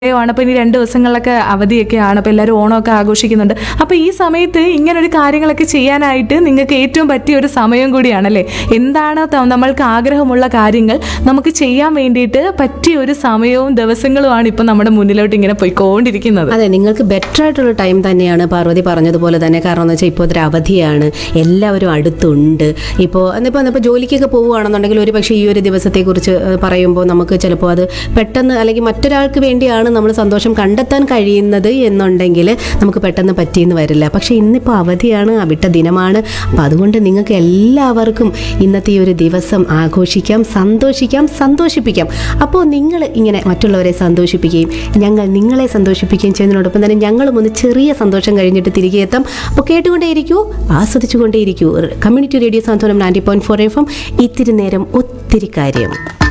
ആണ് അപ്പോൾ ഇനി രണ്ട് ദിവസങ്ങളിലൊക്കെ അവധിയൊക്കെയാണ് അപ്പോൾ എല്ലാവരും ഓണമൊക്കെ ആഘോഷിക്കുന്നുണ്ട് അപ്പോൾ ഈ സമയത്ത് ഇങ്ങനൊരു കാര്യങ്ങളൊക്കെ ചെയ്യാനായിട്ട് നിങ്ങൾക്ക് ഏറ്റവും പറ്റിയ ഒരു സമയം കൂടിയാണല്ലേ എന്താണ് ത- നമ്മൾക്ക് ആഗ്രഹമുള്ള കാര്യങ്ങൾ നമുക്ക് ചെയ്യാൻ വേണ്ടിയിട്ട് പറ്റിയ ഒരു സമയവും ദിവസങ്ങളുമാണ് ഇപ്പോൾ നമ്മുടെ മുന്നിലോട്ട് ഇങ്ങനെ പോയിക്കൊണ്ടിരിക്കുന്നത് അതെ നിങ്ങൾക്ക് ബെറ്റർ ആയിട്ടുള്ള ടൈം തന്നെയാണ് പാർവതി പറഞ്ഞതുപോലെ തന്നെ കാരണം എന്ന് വെച്ചാൽ ഇപ്പോൾ ഒരു അവധിയാണ് എല്ലാവരും അടുത്തുണ്ട് ഇപ്പോൾ എന്നിപ്പോൾ ഇപ്പോൾ ജോലിക്കൊക്കെ പോവുകയാണെന്നുണ്ടെങ്കിൽ ഒരു പക്ഷേ ഈ ഒരു ദിവസത്തെക്കുറിച്ച് ഏഹ്, പറയുമ്പോൾ നമുക്ക് ചിലപ്പോൾ അത് പെട്ടെന്ന് അല്ലെങ്കിൽ മറ്റൊരാൾക്ക് വേണ്ടിയാണ് നമ്മൾ സന്തോഷം കണ്ടെത്താൻ കഴിയുന്നത് എന്നുണ്ടെങ്കിൽ നമുക്ക് പെട്ടെന്ന് പറ്റിയെന്ന് വരില്ല പക്ഷേ ഇന്നിപ്പോൾ അവധിയാണ് അവിട്ട ദിനമാണ് അപ്പോൾ അതുകൊണ്ട് നിങ്ങൾക്ക് എല്ലാവർക്കും ഇന്നത്തെ ഈ ഒരു ദിവസം ആഘോഷിക്കാം സന്തോഷിക്കാം സന്തോഷിപ്പിക്കാം അപ്പോൾ നിങ്ങൾ ഇങ്ങനെ മറ്റുള്ളവരെ സന്തോഷിപ്പിക്കുകയും ഞങ്ങൾ നിങ്ങളെ സന്തോഷിപ്പിക്കുകയും ചെയ്യുന്നതിനോടൊപ്പം തന്നെ ഞങ്ങളും ഒന്ന് ചെറിയ സന്തോഷം കഴിഞ്ഞിട്ട് തിരികെ എത്താം അപ്പോൾ കേട്ടുകൊണ്ടേയിരിക്കൂ ആസ്വദിച്ചുകൊണ്ടേയിരിക്കൂ community radio Santhwanam ninety point four F M ഇത്തിരി നേരം ഒത്തിരി കാര്യം